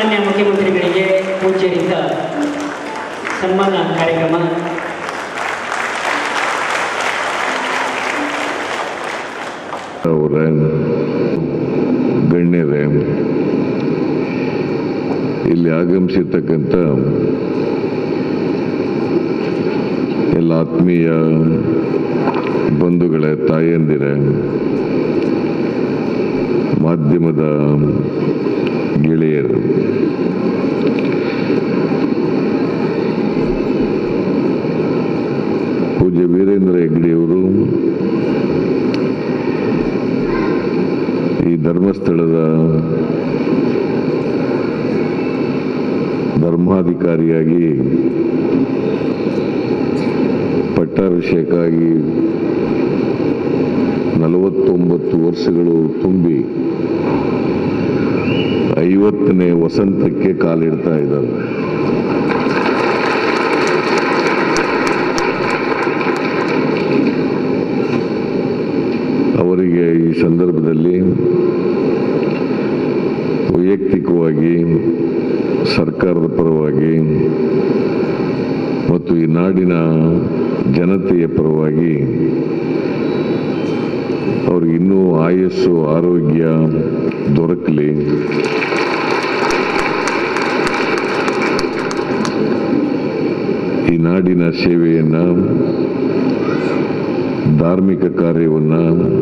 ಮಾನ್ಯ ಮುಖ್ಯಮಂತ್ರಿಗಳಿಗೆ ಪೂಜ್ಯರಿಂದ ಸನ್ಮಾನ ಕಾರ್ಯಕ್ರಮ ಅವರ ಗಣ್ಯರೇ ಇಲ್ಲಿ ಆಗಮಿಸಿರ್ತಕ್ಕಂಥ ಎಲ್ಲ ಆತ್ಮೀಯ ಬಂಧುಗಳೇ ತಾಯಂದಿರೇ ಮಾಧ್ಯಮದ ಗೆಳೆಯರು ಪೂಜ್ಯ ವೀರೇಂದ್ರ ಹೆಗ್ಡೆಯವರು ಈ ಧರ್ಮಸ್ಥಳದ ಧರ್ಮಾಧಿಕಾರಿಯಾಗಿ ಪಟ್ಟಾಭಿಷೇಕ ಆಗಿ ನಲವತ್ತೊಂಬತ್ತು ವರ್ಷಗಳು ತುಂಬಿ ಐವತ್ತನೇ ವಸಂತಕ್ಕೆ ಕಾಲಿಡ್ತಾ ಇದ್ದಾರೆ ಅವರಿಗೆ ಈ ಸಂದರ್ಭದಲ್ಲಿ ವೈಯಕ್ತಿಕವಾಗಿ ಸರ್ಕಾರದ ಪರವಾಗಿ ಮತ್ತು ಈ ನಾಡಿನ ಜನತೆಯ ಪರವಾಗಿ ಅವ್ರಿಗೆ ಇನ್ನೂ ಆಯಸ್ಸು ಆರೋಗ್ಯ ದೊರಕಲಿ ಈ ನಾಡಿನ ಸೇವೆಯನ್ನು ಧಾರ್ಮಿಕ ಕಾರ್ಯವನ್ನು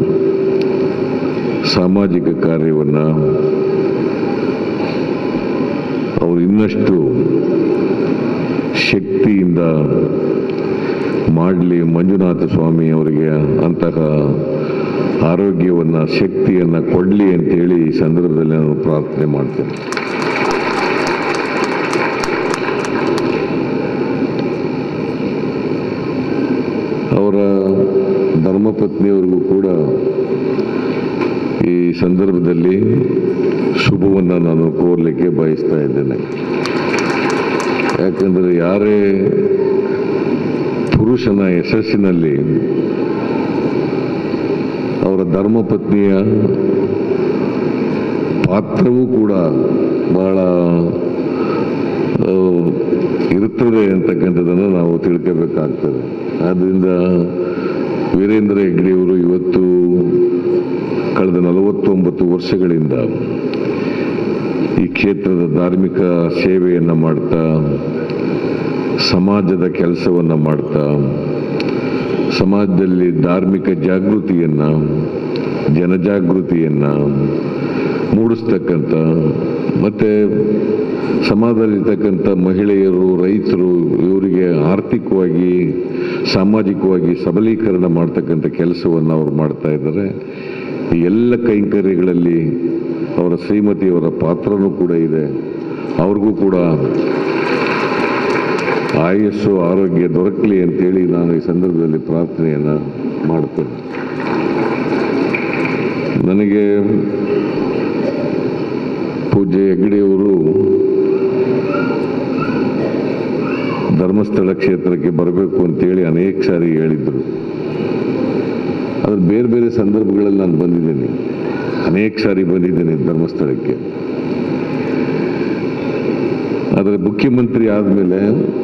ಸಾಮಾಜಿಕ ಕಾರ್ಯವನ್ನು ಅವರು ಇನ್ನಷ್ಟು ಶಕ್ತಿಯಿಂದ ಮಾಡಲಿ ಮಂಜುನಾಥ ಸ್ವಾಮಿ ಅವರಿಗೆ ಅಂತಹ ಆರೋಗ್ಯವನ್ನು ಶಕ್ತಿಯನ್ನು ಕೊಡಲಿ ಅಂತೇಳಿ ಈ ಸಂದರ್ಭದಲ್ಲಿ ನಾನು ಪ್ರಾರ್ಥನೆ ಮಾಡ್ತೇನೆ ಅವರ ಧರ್ಮಪತ್ನಿಯವರಿಗೂ ಕೂಡ ಈ ಸಂದರ್ಭದಲ್ಲಿ ಶುಭವನ್ನು ನಾನು ಕೋರಲಿಕ್ಕೆ ಬಯಸ್ತಾ ಇದ್ದೇನೆ ಯಾಕಂದರೆ ಯಾರೇ ಪುರುಷನ ಯಶಸ್ಸಿನಲ್ಲಿ ಅವರ ಧರ್ಮಪತ್ನಿಯ ಪಾತ್ರವೂ ಕೂಡ ಬಹಳ ಆ, ಇರುತ್ತದೆ ಅಂತಕ್ಕಂಥದ್ದನ್ನು ನಾವು ತಿಳ್ಕೋಬೇಕಾಗ್ತದೆ ಆದ್ದರಿಂದ ವೀರೇಂದ್ರ ಹೆಗ್ಡೆಯವರು ಇವತ್ತು ಕಳೆದ ನಲವತ್ತೊಂಬತ್ತು ವರ್ಷಗಳಿಂದ ಈ ಕ್ಷೇತ್ರದ ಧಾರ್ಮಿಕ ಸೇವೆಯನ್ನು ಮಾಡ್ತಾ ಸಮಾಜದ ಕೆಲಸವನ್ನು ಮಾಡ್ತಾ ಸಮಾಜದಲ್ಲಿ ಧಾರ್ಮಿಕ ಜಾಗೃತಿಯನ್ನು ಜನಜಾಗೃತಿಯನ್ನು ಮೂಡಿಸ್ತಕ್ಕಂಥ ಮತ್ತು ಸಮಾಜದಲ್ಲಿರ್ತಕ್ಕಂಥ ಮಹಿಳೆಯರು ರೈತರು ಇವರಿಗೆ ಆರ್ಥಿಕವಾಗಿ ಸಾಮಾಜಿಕವಾಗಿ ಸಬಲೀಕರಣ ಮಾಡ್ತಕ್ಕಂಥ ಕೆಲಸವನ್ನು ಅವರು ಮಾಡ್ತಾ ಇದ್ದಾರೆ ಈ ಎಲ್ಲ ಕೈಂಕರ್ಯಗಳಲ್ಲಿ ಅವರ ಶ್ರೀಮತಿಯವರ ಪಾತ್ರನೂ ಕೂಡ ಇದೆ ಅವ್ರಿಗೂ ಕೂಡ ಆಯಸ್ಸು ಆರೋಗ್ಯ ದೊರಕಲಿ ಅಂತೇಳಿ ನಾನು ಈ ಸಂದರ್ಭದಲ್ಲಿ ಪ್ರಾರ್ಥನೆಯನ್ನು ಮಾಡ್ತೇನೆ ನನಗೆ ಪೂಜ್ಯ ಹೆಗ್ಡೆಯವರು ಧರ್ಮಸ್ಥಳ ಕ್ಷೇತ್ರಕ್ಕೆ ಬರಬೇಕು ಅಂತೇಳಿ ಅನೇಕ ಸಾರಿ ಹೇಳಿದರು ಅದ್ರ ಬೇರೆ ಬೇರೆ ಸಂದರ್ಭಗಳಲ್ಲಿ ನಾನು ಬಂದಿದ್ದೇನೆ ಅನೇಕ ಸಾರಿ ಬಂದಿದ್ದೇನೆ ಧರ್ಮಸ್ಥಳಕ್ಕೆ ಆದರೆ ಮುಖ್ಯಮಂತ್ರಿ ಆದಮೇಲೆ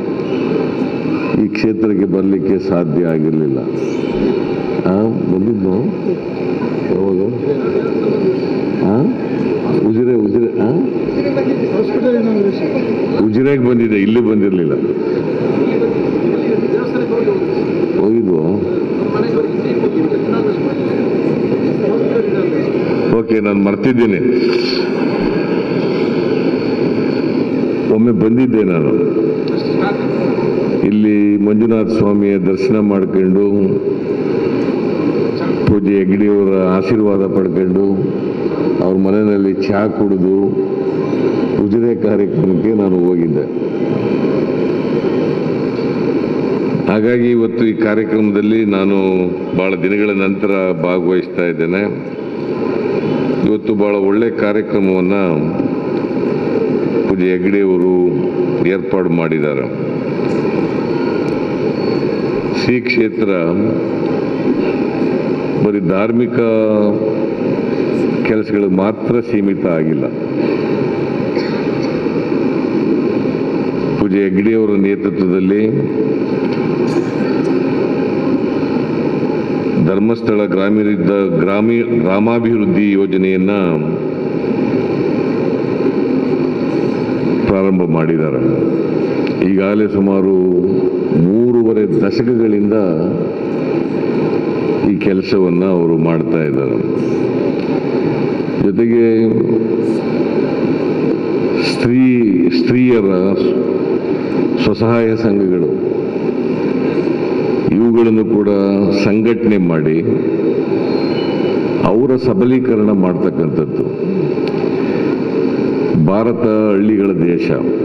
ಈ ಕ್ಷೇತ್ರಕ್ಕೆ ಬರಲಿಕ್ಕೆ ಸಾಧ್ಯ ಆಗಿರಲಿಲ್ಲ ಬಂದಿದ್ದು ಯಾವಾಗ ಆ? ಉಜಿರೆ ಉಜಿರೆ ಆ? ಉಜಿರೆಗೆ ಬಂದಿದೆ ಇಲ್ಲಿ ಬಂದಿರಲಿಲ್ಲ ಹೋಗಿದ್ವು ಓಕೆ ನಾನು ಮರ್ತಿದ್ದೀನಿ ಒಮ್ಮೆ ಬಂದಿದ್ದೆ ನಾನು ಇಲ್ಲಿ ಮಂಜುನಾಥ ಸ್ವಾಮಿಯ ದರ್ಶನ ಮಾಡ್ಕೊಂಡು ಪೂಜೆ ಹೆಗ್ಡೆಯವರ ಆಶೀರ್ವಾದ ಪಡ್ಕೊಂಡು ಅವ್ರ ಮನೆಯಲ್ಲಿ ಚಹಾ ಕುಡಿದು ಉಜಿರೆ ಕಾರ್ಯಕ್ರಮಕ್ಕೆ ನಾನು ಹೋಗಿದ್ದೆ ಹಾಗಾಗಿ ಇವತ್ತು ಈ ಕಾರ್ಯಕ್ರಮದಲ್ಲಿ ನಾನು ಬಹಳ ದಿನಗಳ ನಂತರ ಭಾಗವಹಿಸ್ತಾ ಇದ್ದೇನೆ ಇವತ್ತು ಬಹಳ ಒಳ್ಳೆ ಕಾರ್ಯಕ್ರಮವನ್ನು ಪೂಜೆ ಹೆಗ್ಡೆಯವರು ಏರ್ಪಾಡು ಮಾಡಿದ್ದಾರೆ ಶ್ರೀ ಕ್ಷೇತ್ರ ಬರೀ ಧಾರ್ಮಿಕ ಕೆಲಸಗಳು ಮಾತ್ರ ಸೀಮಿತ ಆಗಿಲ್ಲ ಪೂಜೆ ಹೆಗ್ಗಡೆಯವರ ನೇತೃತ್ವದಲ್ಲಿ ಧರ್ಮಸ್ಥಳ ಗ್ರಾಮೀಣ ಗ್ರಾಮೀ ಗ್ರಾಮಾಭಿವೃದ್ಧಿ ಯೋಜನೆಯನ್ನ ಪ್ರಾರಂಭ ಮಾಡಿದ್ದಾರೆ ಈಗಾಗಲೇ ಸುಮಾರು ಮೂರುವರೆ ದಶಕಗಳಿಂದ ಈ ಕೆಲಸವನ್ನು ಅವರು ಮಾಡ್ತಾ ಇದ್ದಾರೆ ಜೊತೆಗೆ ಸ್ತ್ರೀ ಸ್ತ್ರೀಯರ ಸ್ವಸಹಾಯ ಸಂಘಗಳು ಇವುಗಳನ್ನು ಕೂಡ ಸಂಘಟನೆ ಮಾಡಿ ಅವರ ಸಬಲೀಕರಣ ಮಾಡ್ತಕ್ಕಂಥದ್ದು ಭಾರತ ಹಳ್ಳಿಗಳ ದೇಶ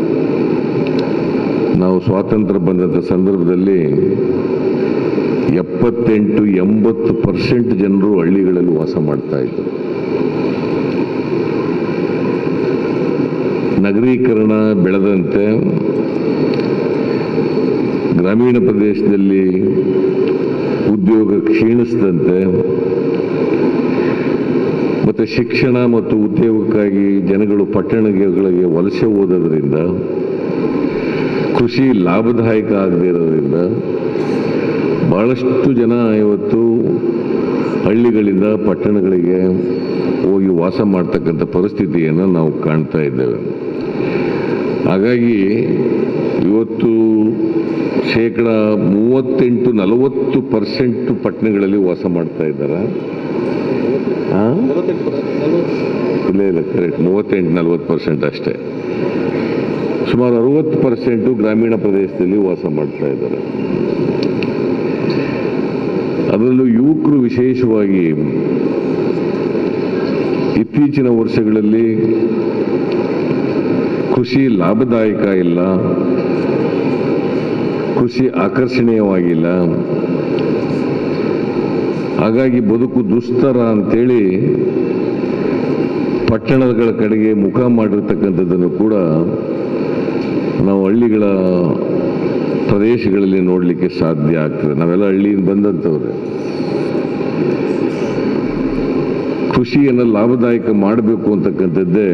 ನಾವು ಸ್ವಾತಂತ್ರ್ಯ ಬಂದಂಥ ಸಂದರ್ಭದಲ್ಲಿ ಎಪ್ಪತ್ತೆಂಟು ಎಂಬತ್ತು ಪರ್ಸೆಂಟ್ ಜನರು ಹಳ್ಳಿಗಳಲ್ಲಿ ವಾಸ ಮಾಡ್ತಾ ಇದ್ದರು ನಗರೀಕರಣ ಬೆಳೆದಂತೆ ಗ್ರಾಮೀಣ ಪ್ರದೇಶದಲ್ಲಿ ಉದ್ಯೋಗ ಕ್ಷೀಣಿಸಿದಂತೆ ಮತ್ತು ಶಿಕ್ಷಣ ಮತ್ತು ಉದ್ಯೋಗಕ್ಕಾಗಿ ಜನಗಳು ಪಟ್ಟಣಗಳಿಗೆ ವಲಸೆ ಹೋದದ್ರಿಂದ ಕೃಷಿ ಲಾಭದಾಯಕ ಆಗದೇ ಇರೋದ್ರಿಂದ ಬಹಳಷ್ಟು ಜನ ಇವತ್ತು ಹಳ್ಳಿಗಳಿಂದ ಪಟ್ಟಣಗಳಿಗೆ ಹೋಗಿ ವಾಸ ಮಾಡ್ತಕ್ಕಂಥ ಪರಿಸ್ಥಿತಿಯನ್ನು ನಾವು ಕಾಣ್ತಾ ಇದ್ದೇವೆ ಹಾಗಾಗಿ ಇವತ್ತು ಶೇಕಡ ಮೂವತ್ತೆಂಟು ನಲವತ್ತು ಪರ್ಸೆಂಟ್ ಪಟ್ಟಣಗಳಲ್ಲಿ ವಾಸ ಮಾಡ್ತಾ ಇದ್ದಾರೆ ಆ? ಇಲ್ಲ ಇಲ್ಲ ಕರೆಕ್ಟ್ ಮೂವತ್ತೆಂಟು ನಲವತ್ತು ಪರ್ಸೆಂಟ್ ಅಷ್ಟೇ ಸುಮಾರು ಅರುವತ್ತು ಪರ್ಸೆಂಟು ಗ್ರಾಮೀಣ ಪ್ರದೇಶದಲ್ಲಿ ವಾಸ ಮಾಡ್ತಾ ಇದ್ದಾರೆ ಅದರಲ್ಲೂ ಯುವಕರು ವಿಶೇಷವಾಗಿ ಇತ್ತೀಚಿನ ವರ್ಷಗಳಲ್ಲಿ ಕೃಷಿ ಲಾಭದಾಯಕ ಇಲ್ಲ ಕೃಷಿ ಆಕರ್ಷಣೀಯವಾಗಿಲ್ಲ ಹಾಗಾಗಿ ಬದುಕು ದುಸ್ತರ ಅಂತೇಳಿ ಪಟ್ಟಣಗಳ ಕಡೆಗೆ ಮುಖ ಮಾಡಿರ್ತಕ್ಕಂಥದ್ದನ್ನು ಕೂಡ ನಾವು ಹಳ್ಳಿಗಳ ಪ್ರದೇಶಗಳಲ್ಲಿ ನೋಡಲಿಕ್ಕೆ ಸಾಧ್ಯ ಆಗ್ತದೆ ನಾವೆಲ್ಲ ಹಳ್ಳಿಯಿಂದ ಬಂದಂಥವ್ರೆ ಕೃಷಿಯನ್ನು ಲಾಭದಾಯಕ ಮಾಡಬೇಕು ಅಂತಕ್ಕಂಥದ್ದೇ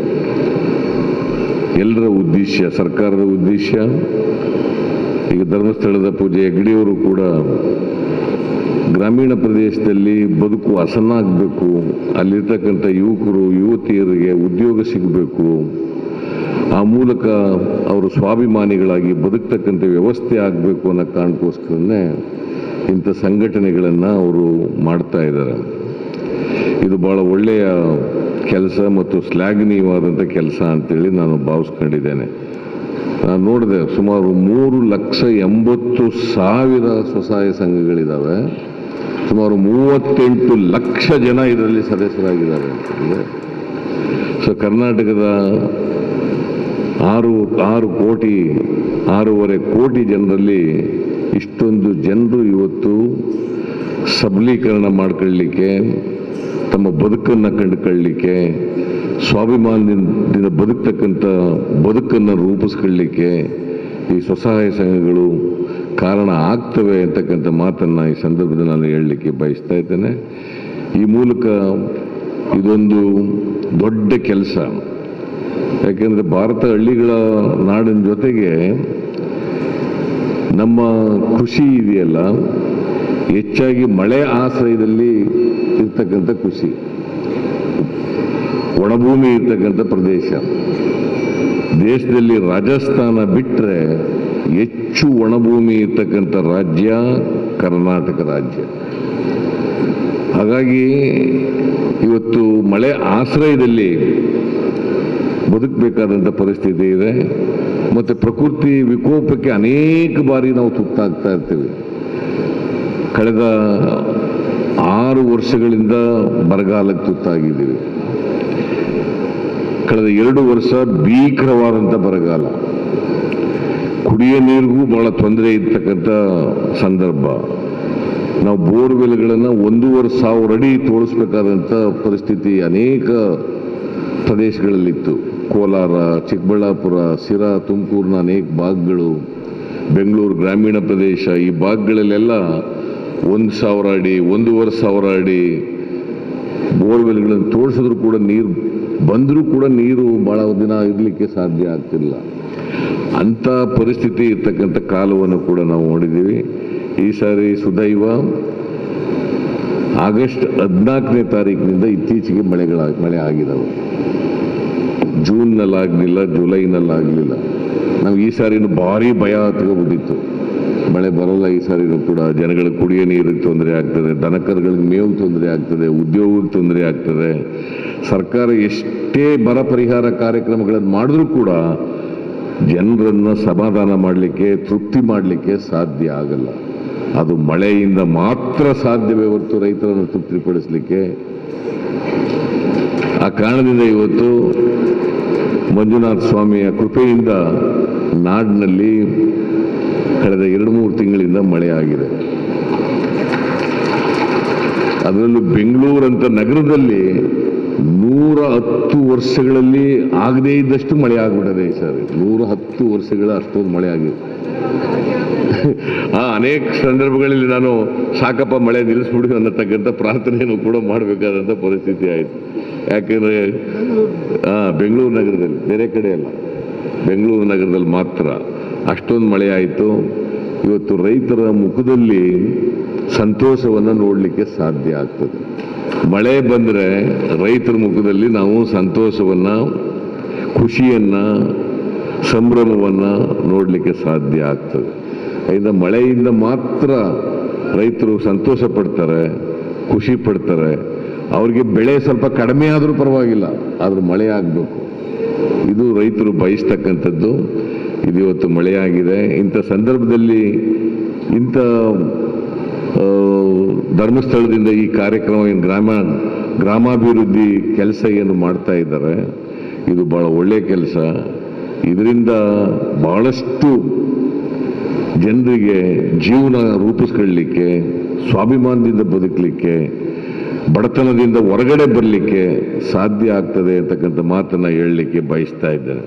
ಎಲ್ಲರ ಉದ್ದೇಶ ಸರ್ಕಾರದ ಉದ್ದೇಶ ಈಗ ಧರ್ಮಸ್ಥಳದ ಪೂಜೆ ಹೆಗ್ಗಡೆಯವರು ಕೂಡ ಗ್ರಾಮೀಣ ಪ್ರದೇಶದಲ್ಲಿ ಬದುಕು ಹಸನಾಗಬೇಕು ಅಲ್ಲಿರ್ತಕ್ಕಂಥ ಯುವಕರು ಯುವತಿಯರಿಗೆ ಉದ್ಯೋಗ ಸಿಗಬೇಕು ಆ ಮೂಲಕ ಅವರು ಸ್ವಾಭಿಮಾನಿಗಳಾಗಿ ಬದುಕ್ತಕ್ಕಂಥ ವ್ಯವಸ್ಥೆ ಆಗಬೇಕು ಅನ್ನೋ ಕಾರಣಕ್ಕೋಸ್ಕರನೇ ಇಂಥ ಸಂಘಟನೆಗಳನ್ನು ಅವರು ಮಾಡ್ತಾ ಇದ್ದಾರೆ ಇದು ಭಾಳ ಒಳ್ಳೆಯ ಕೆಲಸ ಮತ್ತು ಶ್ಲಾಘನೀಯವಾದಂಥ ಕೆಲಸ ಅಂತೇಳಿ ನಾನು ಭಾವಿಸ್ಕೊಂಡಿದ್ದೇನೆ ನಾನು ನೋಡಿದೆ ಸುಮಾರು ಮೂರು ಲಕ್ಷ ಎಂಬತ್ತು ಸಾವಿರ ಸ್ವಸಹಾಯ ಸಂಘಗಳಿದ್ದಾವೆ ಸುಮಾರು ಮೂವತ್ತೆಂಟು ಲಕ್ಷ ಜನ ಇದರಲ್ಲಿ ಸದಸ್ಯರಾಗಿದ್ದಾರೆ ಅಂತಂದ್ರೆ ಸೊ ಕರ್ನಾಟಕದ ಆರು ಆರು ಕೋಟಿ ಆರೂವರೆ ಕೋಟಿ ಜನರಲ್ಲಿ ಇಷ್ಟೊಂದು ಜನರು ಇವತ್ತು ಸಬಲೀಕರಣ ಮಾಡ್ಕೊಳ್ಳಿಕ್ಕೆ ತಮ್ಮ ಬದುಕನ್ನು ಕಂಡುಕೊಳ್ಳಲಿಕ್ಕೆ ಸ್ವಾಭಿಮಾನದಿಂದ ಬದುಕ್ತಕ್ಕಂಥ ಬದುಕನ್ನು ರೂಪಿಸ್ಕೊಳ್ಳಿಕ್ಕೆ ಈ ಸ್ವಸಹಾಯ ಸಂಘಗಳು ಕಾರಣ ಆಗ್ತವೆ ಅಂತಕ್ಕಂಥ ಮಾತನ್ನು ಈ ಸಂದರ್ಭದಲ್ಲಿ ನಾನು ಹೇಳಲಿಕ್ಕೆ ಬಯಸ್ತಾ ಇದ್ದೇನೆ ಈ ಮೂಲಕ ಇದೊಂದು ದೊಡ್ಡ ಕೆಲಸ ಯಾಕೆಂದರೆ ಭಾರತ ಹಳ್ಳಿಗಳ ನಾಡಿನ ಜೊತೆಗೆ ನಮ್ಮ ಕೃಷಿ ಇದೆಯಲ್ಲ ಹೆಚ್ಚಾಗಿ ಮಳೆ ಆಶ್ರಯದಲ್ಲಿ ಇರ್ತಕ್ಕಂಥ ಕೃಷಿ ಒಣಭೂಮಿ ಇರ್ತಕ್ಕಂಥ ಪ್ರದೇಶ ದೇಶದಲ್ಲಿ ರಾಜಸ್ಥಾನ ಬಿಟ್ಟರೆ ಹೆಚ್ಚು ಒಣಭೂಮಿ ಇರ್ತಕ್ಕಂಥ ರಾಜ್ಯ ಕರ್ನಾಟಕ ರಾಜ್ಯ ಹಾಗಾಗಿ ಇವತ್ತು ಮಳೆ ಆಶ್ರಯದಲ್ಲಿ ಬದುಕಬೇಕಾದಂಥ ಪರಿಸ್ಥಿತಿ ಇದೆ ಮತ್ತು ಪ್ರಕೃತಿ ವಿಕೋಪಕ್ಕೆ ಅನೇಕ ಬಾರಿ ನಾವು ತುತ್ತಾಗ್ತಾ ಇರ್ತೀವಿ ಕಳೆದ ಆರು ವರ್ಷಗಳಿಂದ ಬರಗಾಲಕ್ಕೆ ತುತ್ತಾಗಿದ್ದೀವಿ ಕಳೆದ ಎರಡು ವರ್ಷ ಭೀಕರವಾದಂಥ ಬರಗಾಲ ಕುಡಿಯ ನೀರಿಗೂ ಬಹಳ ತೊಂದರೆ ಇರ್ತಕ್ಕಂಥ ಸಂದರ್ಭ ನಾವು ಬೋರ್ವೆಲ್ಗಳನ್ನು ಒಂದೂವರೆ ಸಾವಿರ ಅಡಿ ತೋಳಿಸ್ಬೇಕಾದಂಥ ಪರಿಸ್ಥಿತಿ ಅನೇಕ ಪ್ರದೇಶಗಳಲ್ಲಿತ್ತು ಕೋಲಾರ ಚಿಕ್ಕಬಳ್ಳಾಪುರ ಸಿರಾ ತುಮಕೂರಿನ ಅನೇಕ ಭಾಗಗಳು ಬೆಂಗಳೂರು ಗ್ರಾಮೀಣ ಪ್ರದೇಶ ಈ ಭಾಗಗಳಲ್ಲೆಲ್ಲ ಒಂದು ಸಾವಿರ ಅಡಿ ಒಂದೂವರೆ ಸಾವಿರ ಅಡಿ ಬೋರ್ವೆಲ್ಗಳನ್ನು ತೋರಿಸಿದ್ರು ಕೂಡ ನೀರು ಬಂದರೂ ಕೂಡ ನೀರು ಭಾಳ ದಿನ ಇರಲಿಕ್ಕೆ ಸಾಧ್ಯ ಆಗ್ತಿಲ್ಲ ಅಂಥ ಪರಿಸ್ಥಿತಿ ಇರ್ತಕ್ಕಂಥ ಕಾಲವನ್ನು ಕೂಡ ನಾವು ನೋಡಿದ್ದೀವಿ ಈ ಸಾರಿ ಸುದೈವ ಆಗಸ್ಟ್ ಹದಿನಾಲ್ಕನೇ ತಾರೀಕಿನಿಂದ ಇತ್ತೀಚೆಗೆ ಮಳೆಗಳ ಮಳೆ ಆಗಿದಾವೆ ಜೂನ್ನಲ್ಲಾಗಲಿಲ್ಲ ಜುಲೈನಲ್ಲಾಗಲಿಲ್ಲ ನಾವು ಈ ಸಾರಿನೂ ಭಾರಿ ಭಯ ಹತ್ಕೊಬಿಟ್ಟಿತ್ತು ಮಳೆ ಬರೋಲ್ಲ ಈ ಸಾರಿನೂ ಕೂಡ ಜನಗಳಿಗೆ ಕುಡಿಯೋ ನೀರಿಗೆ ತೊಂದರೆ ಆಗ್ತದೆ ದನಕರುಗಳಿಗೆ ಮೇವು ತೊಂದರೆ ಆಗ್ತದೆ ಉದ್ಯೋಗಕ್ಕೆ ತೊಂದರೆ ಆಗ್ತದೆ ಸರ್ಕಾರ ಎಷ್ಟೇ ಬರ ಪರಿಹಾರ ಕಾರ್ಯಕ್ರಮಗಳನ್ನು ಮಾಡಿದ್ರೂ ಕೂಡ ಜನರನ್ನು ಸಮಾಧಾನ ಮಾಡಲಿಕ್ಕೆ ತೃಪ್ತಿ ಮಾಡಲಿಕ್ಕೆ ಸಾಧ್ಯ ಆಗಲ್ಲ ಅದು ಮಳೆಯಿಂದ ಮಾತ್ರ ಸಾಧ್ಯವೇ ಹೊರತು ರೈತರನ್ನು ತೃಪ್ತಿಪಡಿಸಲಿಕ್ಕೆ ಆ ಕಾರಣದಿಂದ ಇವತ್ತು ಮಂಜುನಾಥ ಸ್ವಾಮಿಯ ಕೃಪೆಯಿಂದ ನಾಡಿನಲ್ಲಿ ಕಳೆದ ಎರಡು ಮೂರು ತಿಂಗಳಿಂದ ಮಳೆ ಆಗಿದೆ ಅದರಲ್ಲೂ ಬೆಂಗಳೂರಂತ ನಗರದಲ್ಲಿ ನೂರ ಹತ್ತು ವರ್ಷಗಳಲ್ಲಿ ಆಗದೇ ಇದ್ದಷ್ಟು ಮಳೆ ಆಗ್ಬಿಟ್ಟದೆ ಈ ಸಾರಿ ನೂರ ಹತ್ತು ವರ್ಷಗಳ ಅಷ್ಟೊಂದು ಮಳೆ ಆಗಿದೆ ಆ ಅನೇಕ ಸಂದರ್ಭಗಳಲ್ಲಿ ನಾನು ಸಾಕಪ್ಪ ಮಳೆ ನಿಲ್ಲಿಸ್ಬಿಡಿ ಅನ್ನತಕ್ಕಂಥ ಪ್ರಾರ್ಥನೆಯನ್ನು ಕೂಡ ಮಾಡಬೇಕಾದಂಥ ಪರಿಸ್ಥಿತಿ ಆಯಿತು ಯಾಕೆಂದರೆ ಆ ಬೆಂಗಳೂರು ನಗರದಲ್ಲಿ ಬೇರೆ ಕಡೆ ಅಲ್ಲ ಬೆಂಗಳೂರು ನಗರದಲ್ಲಿ ಮಾತ್ರ ಅಷ್ಟೊಂದು ಮಳೆ ಆಯಿತು ಇವತ್ತು ರೈತರ ಮುಖದಲ್ಲಿ ಸಂತೋಷವನ್ನು ನೋಡಲಿಕ್ಕೆ ಸಾಧ್ಯ ಆಗ್ತದೆ ಮಳೆ ಬಂದರೆ ರೈತರ ಮುಖದಲ್ಲಿ ನಾವು ಸಂತೋಷವನ್ನು ಖುಷಿಯನ್ನು ಸಂಭ್ರಮವನ್ನು ನೋಡಲಿಕ್ಕೆ ಸಾಧ್ಯ ಆಗ್ತದೆ ಅದರಿಂದ ಮಳೆಯಿಂದ ಮಾತ್ರ ರೈತರು ಸಂತೋಷ ಪಡ್ತಾರೆ ಖುಷಿ ಪಡ್ತಾರೆ ಅವ್ರಿಗೆ ಬೆಳೆ ಸ್ವಲ್ಪ ಕಡಿಮೆ ಆದರೂ ಪರವಾಗಿಲ್ಲ ಆದರೂ ಮಳೆ ಆಗಬೇಕು ಇದು ರೈತರು ಬಯಸ್ತಕ್ಕಂಥದ್ದು ಇದು ಇವತ್ತು ಮಳೆಯಾಗಿದೆ ಇಂಥ ಸಂದರ್ಭದಲ್ಲಿ ಇಂಥ ಆ, ಧರ್ಮಸ್ಥಳದಿಂದ ಈ ಕಾರ್ಯಕ್ರಮ ಏನು ಗ್ರಾಮ ಗ್ರಾಮಾಭಿವೃದ್ಧಿ ಕೆಲಸ ಏನು ಮಾಡ್ತಾ ಇದ್ದಾರೆ ಇದು ಬಹಳ ಒಳ್ಳೆಯ ಕೆಲಸ ಇದರಿಂದ ಬಹಳಷ್ಟು ಜನರಿಗೆ ಜೀವನ ರೂಪಿಸ್ಕೊಳ್ಳಿಕ್ಕೆ ಸ್ವಾಭಿಮಾನದಿಂದ ಬದುಕಲಿಕ್ಕೆ ಬಡತನದಿಂದ ಹೊರಗಡೆ ಬರಲಿಕ್ಕೆ ಸಾಧ್ಯ ಆಗ್ತದೆ ಅಂತಕ್ಕಂಥ ಮಾತನ್ನ ಹೇಳಲಿಕ್ಕೆ ಬಯಸ್ತಾ ಇದ್ದೇನೆ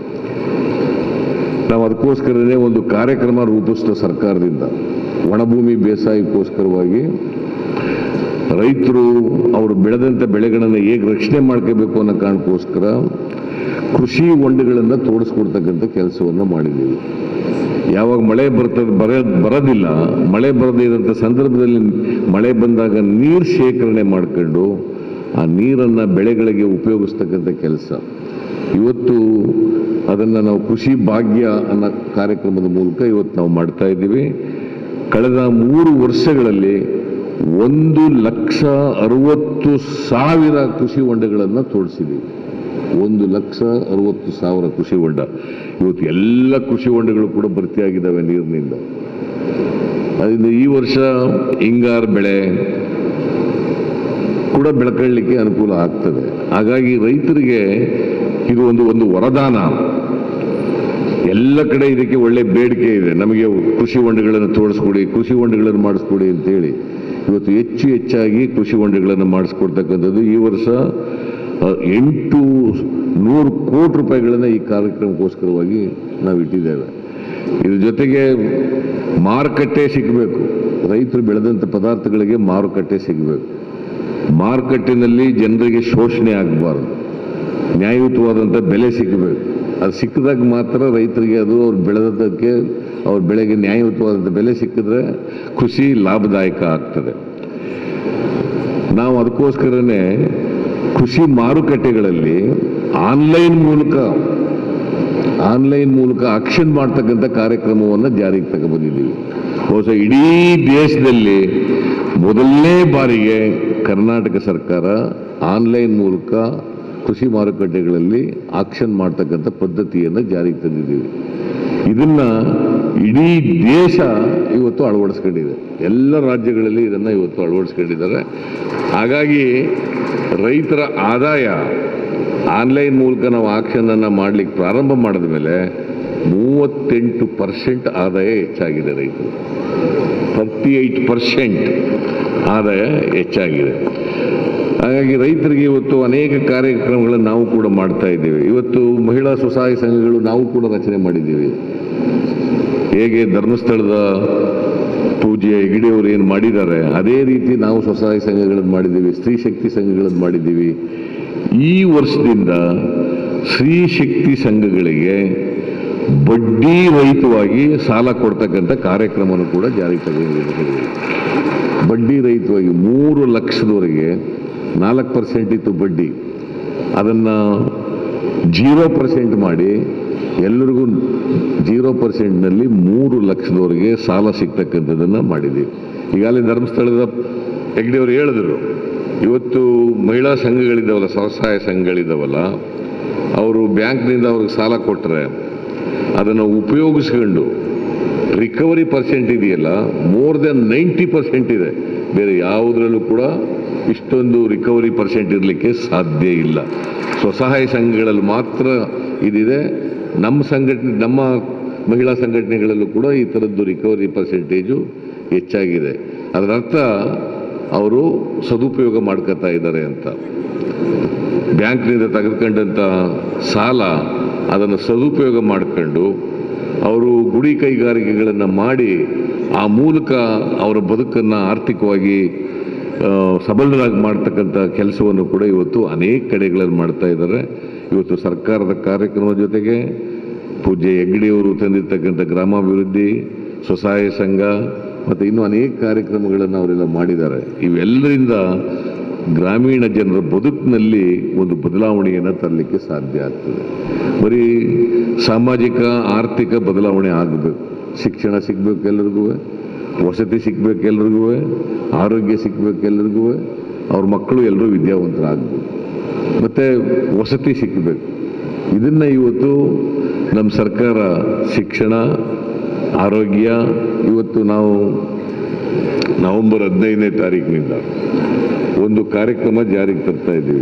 ನಾವು ಅದಕ್ಕೋಸ್ಕರನೇ ಒಂದು ಕಾರ್ಯಕ್ರಮ ರೂಪಿಸಿದ ಸರ್ಕಾರದಿಂದ ಒಣಭೂಮಿ ಬೇಸಾಯಕ್ಕೋಸ್ಕರವಾಗಿ ರೈತರು ಅವರು ಬೆಳೆದಂಥ ಬೆಳೆಗಳನ್ನು ಹೇಗೆ ರಕ್ಷಣೆ ಮಾಡ್ಕೋಬೇಕು ಅನ್ನೋ ಕಾರಣಕ್ಕೋಸ್ಕರ ಕೃಷಿ ಹೊಂಡಗಳನ್ನು ತೋಡಿಸ್ಕೊಡ್ತಕ್ಕಂಥ ಕೆಲಸವನ್ನು ಮಾಡಿದ್ದೀವಿ ಯಾವಾಗ ಮಳೆ ಬರ್ತದೆ ಬರ ಬರೋದಿಲ್ಲ ಮಳೆ ಬರದೇ ಇರೋಂಥ ಸಂದರ್ಭದಲ್ಲಿ ಮಳೆ ಬಂದಾಗ ನೀರು ಶೇಖರಣೆ ಮಾಡ್ಕೊಂಡು ಆ ನೀರನ್ನು ಬೆಳೆಗಳಿಗೆ ಉಪಯೋಗಿಸ್ತಕ್ಕಂಥ ಕೆಲಸ ಇವತ್ತು ಅದನ್ನು ನಾವು ಕೃಷಿ ಭಾಗ್ಯ ಅನ್ನೋ ಕಾರ್ಯಕ್ರಮದ ಮೂಲಕ ಇವತ್ತು ನಾವು ಮಾಡ್ತಾ ಇದ್ದೀವಿ ಕಳೆದ ಮೂರು ವರ್ಷಗಳಲ್ಲಿ ಒಂದು ಲಕ್ಷ ಅರವತ್ತು ಸಾವಿರ ಕೃಷಿ ಹೊಂಡಗಳನ್ನು ತೋಡಿಸಿದ್ದೀವಿ ಒಂದು ಲಕ್ಷ ಅರವತ್ತು ಸಾವಿರ ಕೃಷಿ ಹೊಂಡ ಇವತ್ತು ಎಲ್ಲ ಕೃಷಿ ಹೊಂಡಗಳು ಕೂಡ ಭರ್ತಿಯಾಗಿದ್ದಾವೆ ನೀರಿನಿಂದ ಅದರಿಂದ ಈ ವರ್ಷ ಹಿಂಗಾರು ಬೆಳೆ ಕೂಡ ಬೆಳ್ಕೊಳ್ಳಿಕ್ಕೆ ಅನುಕೂಲ ಆಗ್ತದೆ ಹಾಗಾಗಿ ರೈತರಿಗೆ ಇದು ಒಂದು ಒಂದು ವರದಾನ ಎಲ್ಲ ಕಡೆ ಇದಕ್ಕೆ ಒಳ್ಳೆ ಬೇಡಿಕೆ ಇದೆ ನಮಗೆ ಕೃಷಿ ಹೊಂಡಗಳನ್ನು ತೋಡಿಸ್ಕೊಡಿ ಕೃಷಿ ಹೊಂಡಗಳನ್ನು ಮಾಡಿಸ್ಕೊಡಿ ಅಂತೇಳಿ ಇವತ್ತು ಹೆಚ್ಚು ಹೆಚ್ಚಾಗಿ ಕೃಷಿ ಹೊಂಡಗಳನ್ನು ಮಾಡಿಸ್ಕೊಡ್ತಕ್ಕಂಥದ್ದು ಈ ವರ್ಷ ಅ, ಎಂಟು ನೂರು ಕೋಟಿ ರೂಪಾಯಿಗಳನ್ನು ಈ ಕಾರ್ಯಕ್ರಮಕ್ಕೋಸ್ಕರವಾಗಿ ನಾವು ಇಟ್ಟಿದ್ದೇವೆ ಇದ್ರ ಜೊತೆಗೆ ಮಾರುಕಟ್ಟೆ ಸಿಗಬೇಕು ರೈತರು ಬೆಳೆದಂಥ ಪದಾರ್ಥಗಳಿಗೆ ಮಾರುಕಟ್ಟೆ ಸಿಗಬೇಕು ಮಾರುಕಟ್ಟೆನಲ್ಲಿ ಜನರಿಗೆ ಶೋಷಣೆ ಆಗಬಾರ್ದು ನ್ಯಾಯಯುತವಾದಂಥ ಬೆಲೆ ಸಿಗಬೇಕು ಅದು ಸಿಕ್ಕಿದಾಗ ಮಾತ್ರ ರೈತರಿಗೆ ಅದು ಅವ್ರು ಬೆಳೆದದ್ದಕ್ಕೆ ಅವ್ರ ಬೆಳೆಗೆ ನ್ಯಾಯಯುತವಾದಂಥ ಬೆಲೆ ಸಿಕ್ಕಿದ್ರೆ ಕೃಷಿ ಲಾಭದಾಯಕ ಆಗ್ತದೆ ನಾವು ಅದಕ್ಕೋಸ್ಕರನೇ ಕೃಷಿ ಮಾರುಕಟ್ಟೆಗಳಲ್ಲಿ ಆನ್ಲೈನ್ ಮೂಲಕ ಆನ್ಲೈನ್ ಮೂಲಕ ಆಕ್ಷನ್ ಮಾಡ್ತಕ್ಕಂಥ ಕಾರ್ಯಕ್ರಮವನ್ನು ಜಾರಿಗೆ ತಗೊಬಂದಿದ್ದೀವಿ ಬಹುಶಃ ಇಡೀ ದೇಶದಲ್ಲಿ ಮೊದಲನೇ ಬಾರಿಗೆ ಕರ್ನಾಟಕ ಸರ್ಕಾರ ಆನ್ಲೈನ್ ಮೂಲಕ ಕೃಷಿ ಮಾರುಕಟ್ಟೆಗಳಲ್ಲಿ ಆಕ್ಷನ್ ಮಾಡ್ತಕ್ಕಂಥ ಪದ್ಧತಿಯನ್ನು ಜಾರಿಗೆ ತಂದಿದ್ದೀವಿ ಇದನ್ನ ಇಡೀ ದೇಶ ಇವತ್ತು ಅಳವಡಿಸ್ಕೊಂಡಿದೆ ಎಲ್ಲ ರಾಜ್ಯಗಳಲ್ಲಿ ಇದನ್ನು ಇವತ್ತು ಅಳವಡಿಸ್ಕೊಂಡಿದ್ದಾರೆ ಹಾಗಾಗಿ ರೈತರ ಆದಾಯ ಆನ್ಲೈನ್ ಮೂಲಕ ನಾವು ಆಕ್ಷನನ್ನು ಮಾಡಲಿಕ್ಕೆ ಪ್ರಾರಂಭ ಮಾಡಿದ ಮೇಲೆ ಮೂವತ್ತೆಂಟು ಪರ್ಸೆಂಟ್ ಆದಾಯ ಹೆಚ್ಚಾಗಿದೆ ರೈತರು ತರ್ಟಿ ಏಯ್ಟ್ ಪರ್ಸೆಂಟ್ ಆದಾಯ ಹೆಚ್ಚಾಗಿದೆ ಹಾಗಾಗಿ ರೈತರಿಗೆ ಇವತ್ತು ಅನೇಕ ಕಾರ್ಯಕ್ರಮಗಳನ್ನು ನಾವು ಕೂಡ ಮಾಡ್ತಾ ಇದ್ದೇವೆ ಇವತ್ತು ಮಹಿಳಾ ಸ್ವಸಹಾಯ ಸಂಘಗಳು ನಾವು ಕೂಡ ರಚನೆ ಮಾಡಿದ್ದೀವಿ ಹೇಗೆ ಧರ್ಮಸ್ಥಳದ ಪೂಜೆ ಹೆಗಡೆಯವರು ಏನು ಮಾಡಿದ್ದಾರೆ ಅದೇ ರೀತಿ ನಾವು ಸ್ವಸಹಾಯ ಸಂಘಗಳನ್ನು ಮಾಡಿದ್ದೀವಿ ಸ್ತ್ರೀ ಶಕ್ತಿ ಸಂಘಗಳನ್ನು ಮಾಡಿದ್ದೀವಿ ಈ ವರ್ಷದಿಂದ ಸ್ತ್ರೀ ಶಕ್ತಿ ಸಂಘಗಳಿಗೆ ಬಡ್ಡಿ ರಹಿತವಾಗಿ ಸಾಲ ಕೊಡ್ತಕ್ಕಂಥ ಕಾರ್ಯಕ್ರಮವನ್ನು ಕೂಡ ಜಾರಿಗೆ ತಗೊಂಡಿದ್ದೀವಿ ಬಡ್ಡಿ ರಹಿತವಾಗಿ ಮೂರು ಲಕ್ಷದವರೆಗೆ ನಾಲ್ಕು ಪರ್ಸೆಂಟ್ ಇತ್ತು ಬಡ್ಡಿ ಅದನ್ನು ಜೀರೋ ಪರ್ಸೆಂಟ್ ಮಾಡಿ ಎಲ್ಲರಿಗೂ ಜೀರೋ ಪರ್ಸೆಂಟ್ನಲ್ಲಿ ಮೂರು ಲಕ್ಷದವರೆಗೆ ಸಾಲ ಸಿಗ್ತಕ್ಕಂಥದ್ದನ್ನು ಮಾಡಿದ್ದೀವಿ ಈಗಾಗಲೇ ಧರ್ಮಸ್ಥಳದ ಹೆಗ್ಡೆಯವರು ಹೇಳಿದ್ರು ಇವತ್ತು ಮಹಿಳಾ ಸಂಘಗಳಿದ್ದಾವಲ್ಲ ಸ್ವಸಹಾಯ ಸಂಘಗಳಿದ್ದಾವಲ್ಲ ಅವರು ಬ್ಯಾಂಕ್ನಿಂದ ಅವ್ರಿಗೆ ಸಾಲ ಕೊಟ್ಟರೆ ಅದನ್ನು ಉಪಯೋಗಿಸ್ಕೊಂಡು ರಿಕವರಿ ಪರ್ಸೆಂಟ್ ಇದೆಯಲ್ಲ ಮೋರ್ ದೆನ್ ನೈಂಟಿ ಪರ್ಸೆಂಟ್ ಇದೆ ಬೇರೆ ಯಾವುದರಲ್ಲೂ ಕೂಡ ಇಷ್ಟೊಂದು ರಿಕವರಿ ಪರ್ಸೆಂಟ್ ಇರಲಿಕ್ಕೆ ಸಾಧ್ಯ ಇಲ್ಲ ಸ್ವಸಹಾಯ ಸಂಘಗಳಲ್ಲಿ ಮಾತ್ರ ಇದಿದೆ ನಮ್ಮ ಸಂಘಟನೆ ನಮ್ಮ ಮಹಿಳಾ ಸಂಘಟನೆಗಳಲ್ಲೂ ಕೂಡ ಈ ಥರದ್ದು ರಿಕವರಿ ಪರ್ಸೆಂಟೇಜು ಹೆಚ್ಚಾಗಿದೆ ಅದರ ಅರ್ಥ ಅವರು ಸದುಪಯೋಗ ಮಾಡ್ಕೊತಾ ಇದ್ದಾರೆ ಅಂತ ಬ್ಯಾಂಕ್ನಿಂದ ತೆಗೆದುಕೊಂಡಂಥ ಸಾಲ ಅದನ್ನು ಸದುಪಯೋಗ ಮಾಡಿಕೊಂಡು ಅವರು ಗುಡಿ ಕೈಗಾರಿಕೆಗಳನ್ನು ಮಾಡಿ ಆ ಮೂಲಕ ಅವರ ಬದುಕನ್ನು ಆರ್ಥಿಕವಾಗಿ ಆ, ಸಬಲರಾಗಿ ಮಾಡ್ತಕ್ಕಂಥ ಕೆಲಸವನ್ನು ಕೂಡ ಇವತ್ತು ಅನೇಕ ಕಡೆಗಳಲ್ಲಿ ಮಾಡ್ತಾ ಇದ್ದಾರೆ ಇವತ್ತು ಸರ್ಕಾರದ ಕಾರ್ಯಕ್ರಮದ ಜೊತೆಗೆ ಪೂಜ್ಯ ಹೆಗ್ಗಡೆಯವರು ತಂದಿರ್ತಕ್ಕಂಥ ಗ್ರಾಮಾಭಿವೃದ್ಧಿ ಸ್ವಸಹಾಯ ಸಂಘ ಮತ್ತು ಇನ್ನೂ ಅನೇಕ ಕಾರ್ಯಕ್ರಮಗಳನ್ನು ಅವರೆಲ್ಲ ಮಾಡಿದ್ದಾರೆ ಇವೆಲ್ಲರಿಂದ ಗ್ರಾಮೀಣ ಜನರ ಬದುಕಿನಲ್ಲಿ ಒಂದು ಬದಲಾವಣೆಯನ್ನು ತರಲಿಕ್ಕೆ ಸಾಧ್ಯ ಆಗ್ತದೆ ಬರೀ ಸಾಮಾಜಿಕ ಆರ್ಥಿಕ ಬದಲಾವಣೆ ಆಗಬೇಕು ಶಿಕ್ಷಣ ಸಿಗಬೇಕು ಎಲ್ಲರಿಗೂ ವಸತಿ ಸಿಗ್ಬೇಕು ಎಲ್ರಿಗೂ ಆರೋಗ್ಯ ಸಿಗ್ಬೇಕು ಎಲ್ರಿಗೂ ಅವ್ರ ಮಕ್ಕಳು ಎಲ್ಲರೂ ವಿದ್ಯಾವಂತರಾಗಬೇಕು ಮತ್ತು ವಸತಿ ಸಿಕ್ಕಬೇಕು ಇದನ್ನು ಇವತ್ತು ನಮ್ಮ ಸರ್ಕಾರ ಶಿಕ್ಷಣ ಆರೋಗ್ಯ ಇವತ್ತು ನಾವು ನವೆಂಬರ್ ಹದಿನೈದನೇ ತಾರೀಕಿನಿಂದ ಒಂದು ಕಾರ್ಯಕ್ರಮ ಜಾರಿಗೆ ತರ್ತಾ ಇದ್ದೀವಿ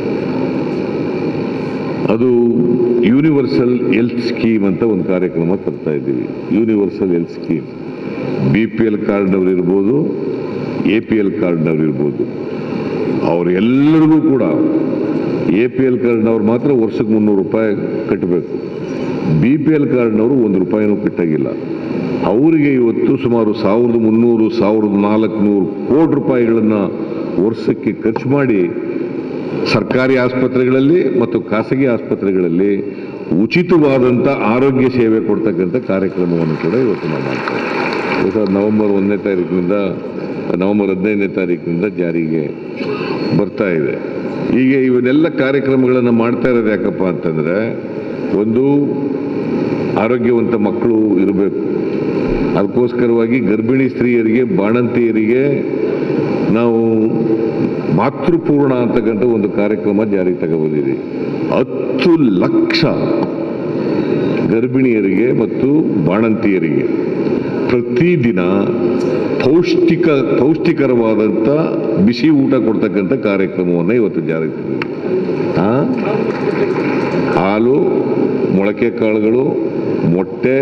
ಅದು ಯೂನಿವರ್ಸಲ್ ಹೆಲ್ತ್ ಸ್ಕೀಮ್ ಅಂತ ಒಂದು ಕಾರ್ಯಕ್ರಮ ತರ್ತಾ ಇದ್ದೀವಿ universal health scheme B P L ಕಾರ್ಡ್ನವ್ರು ಇರ್ಬೋದು ಎ ಪಿ ಎಲ್ ಕಾರ್ಡ್ನವ್ರು ಇರ್ಬೋದು ಅವರೆಲ್ಲರಿಗೂ ಕೂಡ ಎ ಪಿ ಎಲ್ ಕಾರ್ಡ್ನವ್ರು ಮಾತ್ರ ವರ್ಷಕ್ಕೆ ಮುನ್ನೂರು ರೂಪಾಯಿ ಕಟ್ಟಬೇಕು ಬಿ ಪಿ ಎಲ್ ಕಾರ್ಡ್ನವರು ಒಂದು ರೂಪಾಯಿನೂ ಕಟ್ಟಾಗಿಲ್ಲ ಅವರಿಗೆ ಇವತ್ತು ಸುಮಾರು ಸಾವಿರದ ಮುನ್ನೂರು ಸಾವಿರದ ನಾಲ್ಕುನೂರು ಕೋಟಿ ರೂಪಾಯಿಗಳನ್ನು ವರ್ಷಕ್ಕೆ ಖರ್ಚು ಮಾಡಿ ಸರ್ಕಾರಿ ಆಸ್ಪತ್ರೆಗಳಲ್ಲಿ ಮತ್ತು ಖಾಸಗಿ ಆಸ್ಪತ್ರೆಗಳಲ್ಲಿ ಉಚಿತವಾದಂಥ ಆರೋಗ್ಯ ಸೇವೆ ಕೊಡ್ತಕ್ಕಂಥ ಕಾರ್ಯಕ್ರಮವನ್ನು ಕೂಡ ಇವತ್ತು ನಾವು ಮಾಡ್ತಾ ಇದ್ದೀವಿ ಇವತ್ತು ನವೆಂಬರ್ ಒಂದನೇ ತಾರೀಕಿನಿಂದ ನವೆಂಬರ್ ಹದಿನೈದನೇ ತಾರೀಕಿನಿಂದ ಜಾರಿಗೆ ಬರ್ತಾ ಇದೆ ಹೀಗೆ ಇವನ್ನೆಲ್ಲ ಕಾರ್ಯಕ್ರಮಗಳನ್ನು ಮಾಡ್ತಾ ಇರೋದು ಯಾಕಪ್ಪ ಅಂತಂದರೆ ಒಂದು ಆರೋಗ್ಯವಂತ ಮಕ್ಕಳು ಇರಬೇಕು ಅದಕ್ಕೋಸ್ಕರವಾಗಿ ಗರ್ಭಿಣಿ ಸ್ತ್ರೀಯರಿಗೆ ಬಾಣಂತಿಯರಿಗೆ ನಾವು ಮಾತೃಪೂರ್ಣ ಅಂತಕ್ಕಂಥ ಒಂದು ಕಾರ್ಯಕ್ರಮ ಜಾರಿಗೆ ತಗೊಬಂದಿದೆ ಹತ್ತು ಲಕ್ಷ ಗರ್ಭಿಣಿಯರಿಗೆ ಮತ್ತು ಬಾಣಂತಿಯರಿಗೆ ಪ್ರತಿದಿನ ಪೌಷ್ಟಿಕ ಪೌಷ್ಟಿಕರವಾದಂಥ ಬಿಸಿ ಊಟ ಕೊಡ್ತಕ್ಕಂಥ ಕಾರ್ಯಕ್ರಮವನ್ನು ಇವತ್ತು ಜಾರಿಗೆ ತಂದಿದೆ ಆ? ಹಾಲು ಮೊಳಕೆ ಕಾಳುಗಳು ಮೊಟ್ಟೆ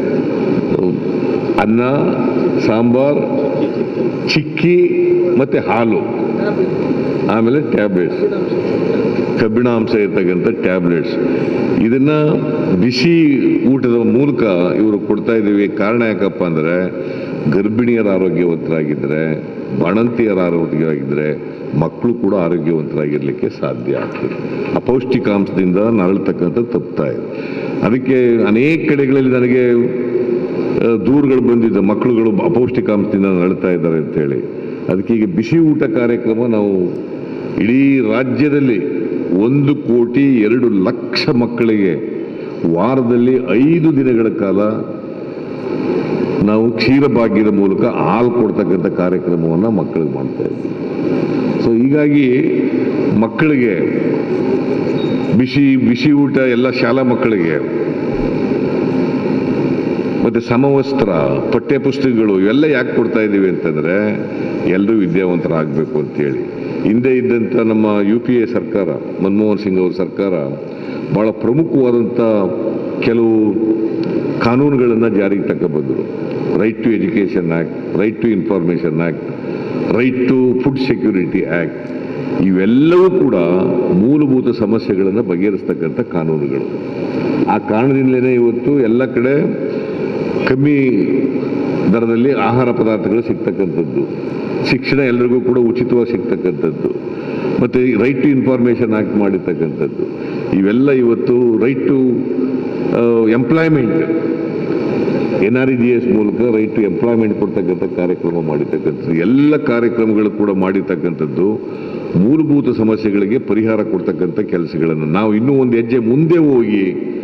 ಅನ್ನ ಸಾಂಬಾರ್ ಚಿಕ್ಕಿ ಮತ್ತು ಹಾಲು ಆಮೇಲೆ ಟ್ಯಾಬ್ಲೆಟ್ಸ್ ಕಬ್ಬಿಣಾಂಶ ಇರ್ತಕ್ಕಂಥ ಟ್ಯಾಬ್ಲೆಟ್ಸ್ ಇದನ್ನ ಬಿಸಿ ಊಟದ ಮೂಲಕ ಇವರು ಕೊಡ್ತಾ ಇದ್ದೀವಿ ಕಾರಣ ಯಾಕಪ್ಪ ಅಂದರೆ ಗರ್ಭಿಣಿಯರ ಆರೋಗ್ಯವಂತರಾಗಿದ್ದರೆ ಬಾಣಂತಿಯರ ಆರೋಗ್ಯವಾಗಿದ್ದರೆ ಮಕ್ಕಳು ಕೂಡ ಆರೋಗ್ಯವಂತರಾಗಿರ್ಲಿಕ್ಕೆ ಸಾಧ್ಯ ಆಗ್ತದೆ ಅಪೌಷ್ಟಿಕಾಂಶದಿಂದ ನರಳ್ತಕ್ಕಂಥ ತಪ್ತಾ ಇದೆ ಅದಕ್ಕೆ ಅನೇಕ ಕಡೆಗಳಲ್ಲಿ ನನಗೆ ಆ, ದೂರುಗಳು ಬಂದಿದ್ದು ಮಕ್ಕಳುಗಳು ಅಪೌಷ್ಟಿಕಾಂಶದಿಂದ ನರಳ್ತಾ ಇದ್ದಾರೆ ಅಂತೇಳಿ ಅದಕ್ಕೆ ಈಗ ಬಿಸಿ ಊಟ ಕಾರ್ಯಕ್ರಮ ನಾವು ಇಡೀ ರಾಜ್ಯದಲ್ಲಿ ಒಂದು ಕೋಟಿ ಎರಡು ಲಕ್ಷ ಮಕ್ಕಳಿಗೆ ವಾರದಲ್ಲಿ ಐದು ದಿನಗಳ ಕಾಲ ನಾವು ಕ್ಷೀರಭಾಗ್ಯದ ಮೂಲಕ ಹಾಲು ಕೊಡ್ತಕ್ಕಂಥ ಕಾರ್ಯಕ್ರಮವನ್ನು ಮಕ್ಕಳಿಗೆ ಮಾಡ್ತಾ ಇದ್ದೀವಿ ಸೊ ಹೀಗಾಗಿ ಮಕ್ಕಳಿಗೆ ಬಿಸಿ ಬಿಸಿ ಊಟ ಎಲ್ಲ ಶಾಲಾ ಮಕ್ಕಳಿಗೆ ಮತ್ತೆ ಸಮವಸ್ತ್ರ ಪಠ್ಯ ಪುಸ್ತಕಗಳು ಇವೆಲ್ಲ ಯಾಕೆ ಕೊಡ್ತಾ ಇದ್ದೀವಿ ಅಂತಂದ್ರೆ ಎಲ್ಲರೂ ವಿದ್ಯಾವಂತರಾಗಬೇಕು ಅಂತೇಳಿ ಹಿಂದೆ ಇದ್ದಂಥ ನಮ್ಮ ಯು ಪಿ ಎ ಸರ್ಕಾರ ಮನಮೋಹನ್ ಸಿಂಗ್ ಅವ್ರ ಸರ್ಕಾರ ಬಹಳ ಪ್ರಮುಖವಾದಂಥ ಕೆಲವು ಕಾನೂನುಗಳನ್ನು ಜಾರಿಗೆ ತಗೊಬಂದರು right to education act right to information act right to food security act ಇವೆಲ್ಲವೂ ಕೂಡ ಮೂಲಭೂತ ಸಮಸ್ಯೆಗಳನ್ನು ಬಗೆಹರಿಸ್ತಕ್ಕಂಥ ಕಾನೂನುಗಳು ಆ ಕಾರಣದಿಂದಲೇ ಇವತ್ತು ಎಲ್ಲ ಕಡೆ ಕಮ್ಮಿ ದರದಲ್ಲಿ ಆಹಾರ ಪದಾರ್ಥಗಳು ಸಿಗ್ತಕ್ಕಂಥದ್ದು ಶಿಕ್ಷಣ ಎಲ್ರಿಗೂ ಕೂಡ ಉಚಿತವಾಗಿ ಸಿಗ್ತಕ್ಕಂಥದ್ದು ಮತ್ತು ರೈಟ್ ಟು ಇನ್ಫಾರ್ಮೇಷನ್ ಆಕ್ಟ್ ಮಾಡಿರ್ತಕ್ಕಂಥದ್ದು ಇವೆಲ್ಲ ಇವತ್ತು right to employment N R E G S ಮೂಲಕ ರೈಟ್ ಟು ಎಂಪ್ಲಾಯ್ಮೆಂಟ್ ಕೊಡ್ತಕ್ಕಂಥ ಕಾರ್ಯಕ್ರಮ ಮಾಡಿರ್ತಕ್ಕಂಥದ್ದು ಎಲ್ಲ ಕಾರ್ಯಕ್ರಮಗಳು ಕೂಡ ಮಾಡಿರ್ತಕ್ಕಂಥದ್ದು ಮೂಲಭೂತ ಸಮಸ್ಯೆಗಳಿಗೆ ಪರಿಹಾರ ಕೊಡ್ತಕ್ಕಂಥ ಕೆಲಸಗಳನ್ನು ನಾವು ಇನ್ನೂ ಒಂದು ಹೆಜ್ಜೆ ಮುಂದೆ ಹೋಗಿ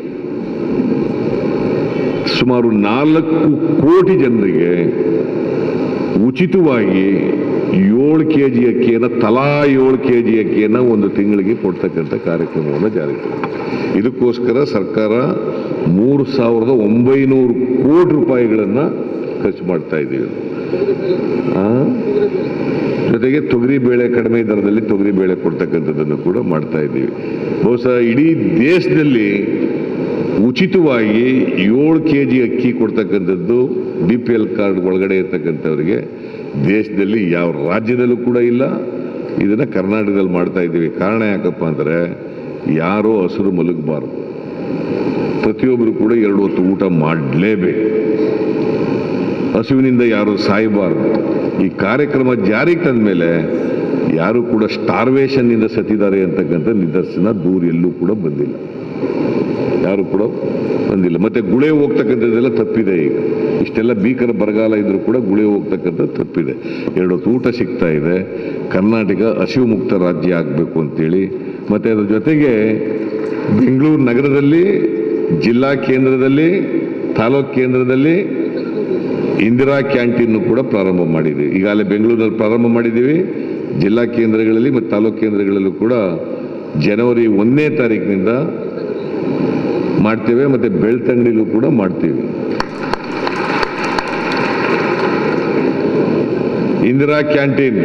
ಸುಮಾರು ನಾಲ್ಕು ಕೋಟಿ ಜನರಿಗೆ ಉಚಿತವಾಗಿ ಏಳು ಕೆ ಜಿ ಅಕ್ಕಿಯನ್ನು ತಲಾ ಏಳು ಕೆ ಜಿ ಅಕ್ಕಿಯನ್ನು ಒಂದು ತಿಂಗಳಿಗೆ ಕೊಡ್ತಕ್ಕಂಥ ಕಾರ್ಯಕ್ರಮವನ್ನು ಜಾರಿಗೆ ತಂದಿದೆ. ಇದಕ್ಕೋಸ್ಕರ ಸರ್ಕಾರ ಮೂರು ಸಾವಿರದ ಒಂಬೈನೂರು ಕೋಟಿ ರೂಪಾಯಿಗಳನ್ನು ಖರ್ಚು ಮಾಡ್ತಾ ಇದ್ದೀವಿ ಆ? ಜೊತೆಗೆ ತೊಗರಿ ಬೇಳೆ ಕಡಿಮೆ ದರದಲ್ಲಿ ತೊಗರಿ ಬೇಳೆ ಕೊಡ್ತಕ್ಕಂಥದ್ದನ್ನು ಕೂಡ ಮಾಡ್ತಾ ಇದ್ದೀವಿ ಬಹುಶಃ ಇಡೀ ದೇಶದಲ್ಲಿ ಉಚಿತವಾಗಿ ಏಳು ಕೆ ಜಿ ಅಕ್ಕಿ ಕೊಡ್ತಕ್ಕಂಥದ್ದು ಬಿ ಪಿ ಎಲ್ ಕಾರ್ಡ್ ಒಳಗಡೆ ಇರ್ತಕ್ಕಂಥವ್ರಿಗೆ ದೇಶದಲ್ಲಿ ಯಾವ ರಾಜ್ಯದಲ್ಲೂ ಕೂಡ ಇಲ್ಲ ಇದನ್ನು ಕರ್ನಾಟಕದಲ್ಲಿ ಮಾಡ್ತಾ ಇದ್ದೀವಿ ಕಾರಣ ಯಾಕಪ್ಪ ಅಂದರೆ ಯಾರೋ ಹಸಿರು ಮಲಗಬಾರ್ದು ಪ್ರತಿಯೊಬ್ಬರು ಕೂಡ ಎರಡು ಹೊತ್ತು ಊಟ ಮಾಡಲೇಬೇಕು ಹಸುವಿನಿಂದ ಯಾರು ಸಾಯಬಾರ್ದು ಈ ಕಾರ್ಯಕ್ರಮ ಜಾರಿಗೆ ತಂದ ಮೇಲೆ ಯಾರು ಕೂಡ ಸ್ಟಾರ್ವೇಷನ್ನಿಂದ ಸತ್ತಿದ್ದಾರೆ ಅಂತಕ್ಕಂಥ ನಿದರ್ಶನ ದೂರ ಎಲ್ಲೂ ಕೂಡ ಬಂದಿಲ್ಲ ಯಾರು ಕೂಡ ಬಂದಿಲ್ಲ ಮತ್ತೆ ಗುಳೆ ಹೋಗ್ತಕ್ಕಂಥದ್ದೆಲ್ಲ ತಪ್ಪಿದೆ ಈಗ ಇಷ್ಟೆಲ್ಲ ಭೀಕರ ಬರಗಾಲ ಇದ್ರೂ ಕೂಡ ಗುಳೆ ಹೋಗ್ತಕ್ಕಂಥದ್ದು ತಪ್ಪಿದೆ ಎರಡು ಹೊತ್ತು ಊಟ ಸಿಗ್ತಾ ಇದೆ ಕರ್ನಾಟಕ ಹಸಿವು ಮುಕ್ತ ರಾಜ್ಯ ಆಗಬೇಕು ಅಂತೇಳಿ ಮತ್ತೆ ಅದ್ರ ಜೊತೆಗೆ ಬೆಂಗಳೂರು ನಗರದಲ್ಲಿ ಜಿಲ್ಲಾ ಕೇಂದ್ರದಲ್ಲಿ ತಾಲೂಕು ಕೇಂದ್ರದಲ್ಲಿ ಇಂದಿರಾ ಕ್ಯಾಂಟೀನ್ ಕೂಡ ಪ್ರಾರಂಭ ಮಾಡಿದ್ದೀವಿ ಈಗಾಗಲೇ ಬೆಂಗಳೂರಿನಲ್ಲಿ ಪ್ರಾರಂಭ ಮಾಡಿದ್ದೀವಿ ಜಿಲ್ಲಾ ಕೇಂದ್ರಗಳಲ್ಲಿ ಮತ್ತು ತಾಲೂಕು ಕೇಂದ್ರಗಳಲ್ಲೂ ಕೂಡ ಜನವರಿ ಒಂದನೇ ತಾರೀಕಿನಿಂದ ಮಾಡ್ತೇವೆ ಮತ್ತು ಬೆಳ್ತಂಗಡಿಲೂ ಕೂಡ ಮಾಡ್ತೀವಿ ಇಂದಿರಾ ಕ್ಯಾಂಟೀನ್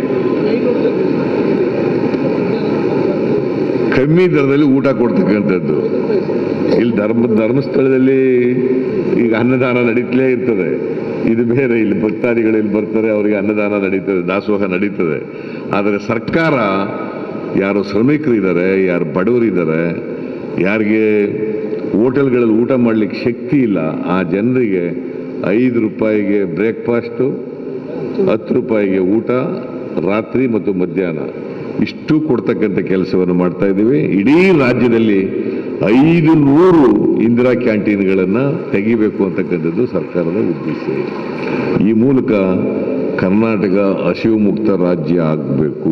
ಕಮ್ಮಿ ದರದಲ್ಲಿ ಊಟ ಕೊಡ್ತಕ್ಕಂಥದ್ದು ಇಲ್ಲಿ ಧರ್ಮ ಧರ್ಮಸ್ಥಳದಲ್ಲಿ ಈಗ ಅನ್ನದಾನ ನಡೀತಲೇ ಇರ್ತದೆ ಇದು ಬೇರೆ ಇಲ್ಲಿ ಭಕ್ತಾದಿಗಳು ಇಲ್ಲಿ ಬರ್ತಾರೆ ಅವರಿಗೆ ಅನ್ನದಾನ ನಡೀತದೆ ದಾಸೋಹ ನಡೀತದೆ ಆದರೆ ಸರ್ಕಾರ ಯಾರು ಶ್ರಮಿಕರಿದ್ದಾರೆ ಯಾರು ಬಡವರಿದ್ದಾರೆ ಯಾರಿಗೆ ಹೋಟೆಲ್ಗಳಲ್ಲಿ ಊಟ ಮಾಡಲಿಕ್ಕೆ ಶಕ್ತಿ ಇಲ್ಲ ಆ ಜನರಿಗೆ ಐದು ರೂಪಾಯಿಗೆ ಬ್ರೇಕ್ಫಾಸ್ಟು ಹತ್ತು ರೂಪಾಯಿಗೆ ಊಟ ರಾತ್ರಿ ಮತ್ತು ಮಧ್ಯಾಹ್ನ ಇಷ್ಟು ಕೊಡ್ತಕ್ಕಂಥ ಕೆಲಸವನ್ನು ಮಾಡ್ತಾ ಇದ್ದೀವಿ ಇಡೀ ರಾಜ್ಯದಲ್ಲಿ ಐದು ನೂರು ಇಂದಿರಾ ಕ್ಯಾಂಟೀನ್ಗಳನ್ನು ತೆಗಿಬೇಕು ಅಂತಕ್ಕಂಥದ್ದು ಸರ್ಕಾರದ ಉದ್ದೇಶ ಈ ಮೂಲಕ ಕರ್ನಾಟಕ ಹಸಿವು ಮುಕ್ತ ರಾಜ್ಯ ಆಗಬೇಕು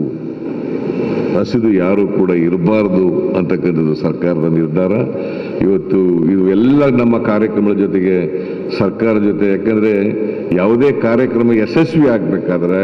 ಹಸಿದು ಯಾರು ಕೂಡ ಇರಬಾರ್ದು ಅಂತಕ್ಕಂಥದ್ದು ಸರ್ಕಾರದ ನಿರ್ಧಾರ ಇವತ್ತು ಇದು ಎಲ್ಲ ನಮ್ಮ ಕಾರ್ಯಕ್ರಮಗಳ ಜೊತೆಗೆ ಸರ್ಕಾರ ಜೊತೆ ಯಾಕಂದರೆ ಯಾವುದೇ ಕಾರ್ಯಕ್ರಮ ಯಶಸ್ವಿ ಆಗಬೇಕಾದ್ರೆ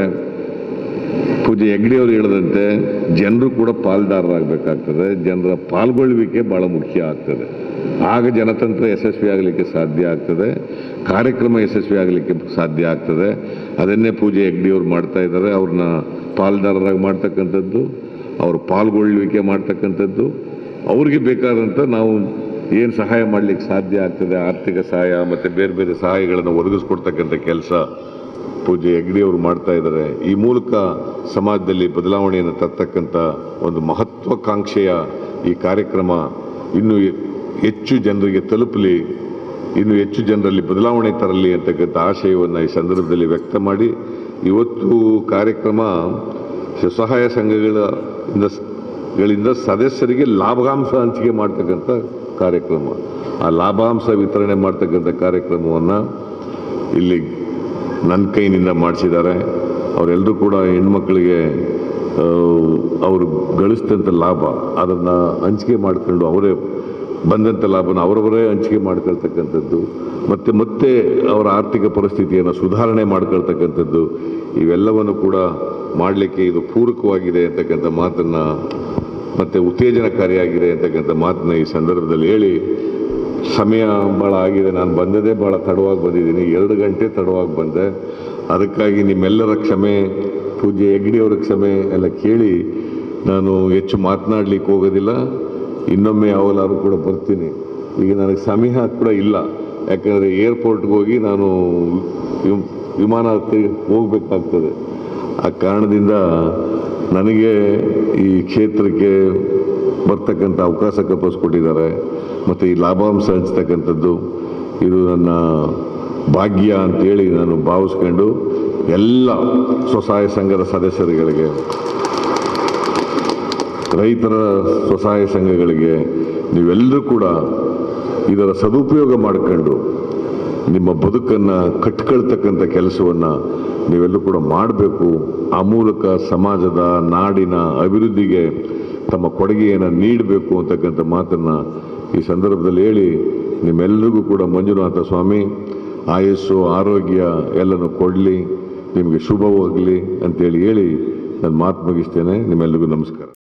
ಪೂಜೆ ಹೆಗ್ಡೆ ಅವರು ಹೇಳಿದಂತೆ ಜನರು ಕೂಡ ಪಾಲ್ದಾರರಾಗಬೇಕಾಗ್ತದೆ ಜನರ ಪಾಲ್ಗೊಳ್ಳುವಿಕೆ ಭಾಳ ಮುಖ್ಯ ಆಗ್ತದೆ ಆಗ ಜನತಂತ್ರ ಯಶಸ್ವಿ ಆಗಲಿಕ್ಕೆ ಸಾಧ್ಯ ಆಗ್ತದೆ ಕಾರ್ಯಕ್ರಮ ಯಶಸ್ವಿ ಆಗಲಿಕ್ಕೆ ಸಾಧ್ಯ ಆಗ್ತದೆ ಅದನ್ನೇ ಪೂಜೆ ಹೆಗ್ಡೆಯವರು ಮಾಡ್ತಾ ಇದ್ದಾರೆ ಅವ್ರನ್ನ ಪಾಲ್ದಾರರಾಗಿ ಮಾಡ್ತಕ್ಕಂಥದ್ದು ಅವ್ರ ಪಾಲ್ಗೊಳ್ಳುವಿಕೆ ಮಾಡ್ತಕ್ಕಂಥದ್ದು ಅವ್ರಿಗೆ ಬೇಕಾದಂಥ ನಾವು ಏನು ಸಹಾಯ ಮಾಡಲಿಕ್ಕೆ ಸಾಧ್ಯ ಆಗ್ತದೆ ಆರ್ಥಿಕ ಸಹಾಯ ಮತ್ತು ಬೇರೆ ಬೇರೆ ಸಹಾಯಗಳನ್ನು ಒದಗಿಸ್ಕೊಡ್ತಕ್ಕಂಥ ಕೆಲಸ ಪೂಜೆ ಹೆಗ್ಡೆಯವರು ಮಾಡ್ತಾ ಇದ್ದಾರೆ ಈ ಮೂಲಕ ಸಮಾಜದಲ್ಲಿ ಬದಲಾವಣೆಯನ್ನು ತರ್ತಕ್ಕಂಥ ಒಂದು ಮಹತ್ವಾಕಾಂಕ್ಷೆಯ ಈ ಕಾರ್ಯಕ್ರಮ ಇನ್ನೂ ಹೆಚ್ಚು ಜನರಿಗೆ ತಲುಪಲಿ ಇನ್ನು ಹೆಚ್ಚು ಜನರಲ್ಲಿ ಬದಲಾವಣೆ ತರಲಿ ಅಂತಕ್ಕಂಥ ಆಶಯವನ್ನು ಈ ಸಂದರ್ಭದಲ್ಲಿ ವ್ಯಕ್ತ ಮಾಡಿ ಇವತ್ತು ಕಾರ್ಯಕ್ರಮ ಸ್ವಸಹಾಯ ಸಂಘಗಳ ಇಂದ ಗಳಿಂದ ಸದಸ್ಯರಿಗೆ ಲಾಭಾಂಶ ಹಂಚಿಕೆ ಮಾಡ್ತಕ್ಕಂಥ ಕಾರ್ಯಕ್ರಮ ಆ ಲಾಭಾಂಶ ವಿತರಣೆ ಮಾಡ್ತಕ್ಕಂಥ ಕಾರ್ಯಕ್ರಮವನ್ನು ಇಲ್ಲಿ ನನ್ನ ಕೈನಿಂದ ಮಾಡಿಸಿದ್ದಾರೆ ಅವರೆಲ್ಲರೂ ಕೂಡ ಹೆಣ್ಮಕ್ಳಿಗೆ ಆ, ಅವರು ಗಳಿಸಿದಂಥ ಲಾಭ ಅದನ್ನು ಹಂಚಿಕೆ ಮಾಡ್ಕೊಂಡು ಅವರೇ ಬಂದಂಥ ಲಾಭನ ಅವರವರೇ ಹಂಚಿಕೆ ಮಾಡ್ಕೊಳ್ತಕ್ಕಂಥದ್ದು ಮತ್ತು ಮತ್ತೆ ಅವರ ಆರ್ಥಿಕ ಪರಿಸ್ಥಿತಿಯನ್ನು ಸುಧಾರಣೆ ಮಾಡ್ಕೊಳ್ತಕ್ಕಂಥದ್ದು ಇವೆಲ್ಲವನ್ನು ಕೂಡ ಮಾಡಲಿಕ್ಕೆ ಇದು ಪೂರಕವಾಗಿದೆ ಅಂತಕ್ಕಂಥ ಮಾತನ್ನು ಮತ್ತು ಉತ್ತೇಜನಕಾರಿಯಾಗಿದೆ ಅಂತಕ್ಕಂಥ ಮಾತನ್ನ ಈ ಸಂದರ್ಭದಲ್ಲಿ ಹೇಳಿ ಸಮಯ ಭಾಳ ಆಗಿದೆ ನಾನು ಬಂದದೇ ಭಾಳ ತಡವಾಗಿ ಬಂದಿದ್ದೀನಿ ಎರಡು ಗಂಟೆ ತಡವಾಗಿ ಬಂದೆ ಅದಕ್ಕಾಗಿ ನಿಮ್ಮೆಲ್ಲರ ಕ್ಷಮೆ ಪೂಜೆ ಹೆಗ್ಡೆಯವರ ಕ್ಷಮೆ ಎಲ್ಲ ಕೇಳಿ ನಾನು ಹೆಚ್ಚು ಮಾತನಾಡ್ಲಿಕ್ಕೆ ಹೋಗೋದಿಲ್ಲ ಇನ್ನೊಮ್ಮೆ ಯಾವಲಾರು ಕೂಡ ಬರ್ತೀನಿ ಈಗ ನನಗೆ ಸಮಯ ಕೂಡ ಇಲ್ಲ ಯಾಕಂದರೆ ಏರ್ಪೋರ್ಟ್ಗೆ ಹೋಗಿ ನಾನು ವಿಮ್- ವಿಮಾನ ಹತ್ತಿ ಹೋಗಬೇಕಾಗ್ತದೆ ಆ ಕಾರಣದಿಂದ ನನಗೆ ಈ ಕ್ಷೇತ್ರಕ್ಕೆ ಬರ್ತಕ್ಕಂಥ ಅವಕಾಶ ಕಲ್ಪಿಸ್ಕೊಟ್ಟಿದ್ದಾರೆ ಮತ್ತು ಈ ಲಾಭಾಂಶ ಹಂಚ್ತಕ್ಕಂಥದ್ದು ಇದು ನನ್ನ ಭಾಗ್ಯ ಅಂತೇಳಿ ನಾನು ಭಾವಿಸ್ಕೊಂಡು ಎಲ್ಲ ಸ್ವಸಹಾಯ ಸಂಘದ ಸದಸ್ಯರುಗಳಿಗೆ ರೈತರ ಸ್ವಸಹಾಯ ಸಂಘಗಳಿಗೆ ನೀವೆಲ್ಲರೂ ಕೂಡ ಇದರ ಸದುಪಯೋಗ ಮಾಡಿಕೊಂಡು ನಿಮ್ಮ ಬದುಕನ್ನು ಕಟ್ಕೊಳ್ತಕ್ಕಂಥ ಕೆಲಸವನ್ನು ನೀವೆಲ್ಲರೂ ಕೂಡ ಮಾಡಬೇಕು ಆ ಮೂಲಕ ಸಮಾಜದ ನಾಡಿನ ಅಭಿವೃದ್ಧಿಗೆ ತಮ್ಮ ಕೊಡುಗೆಯನ್ನು ನೀಡಬೇಕು ಅಂತಕ್ಕಂಥ ಮಾತನ್ನು ಈ ಸಂದರ್ಭದಲ್ಲಿ ಹೇಳಿ ನಿಮ್ಮೆಲ್ಲರಿಗೂ ಕೂಡ ಮಂಜುನಾಥ ಸ್ವಾಮಿ ಆಯಸ್ಸು ಆರೋಗ್ಯ ಎಲ್ಲನೂ ಕೊಡಲಿ ನಿಮಗೆ ಶುಭವಾಗಲಿ ಅಂತೇಳಿ ಹೇಳಿ ನಾನು ಮಾತು ಮುಗಿಸ್ತೇನೆ ನಿಮ್ಮೆಲ್ಲರಿಗೂ ನಮಸ್ಕಾರ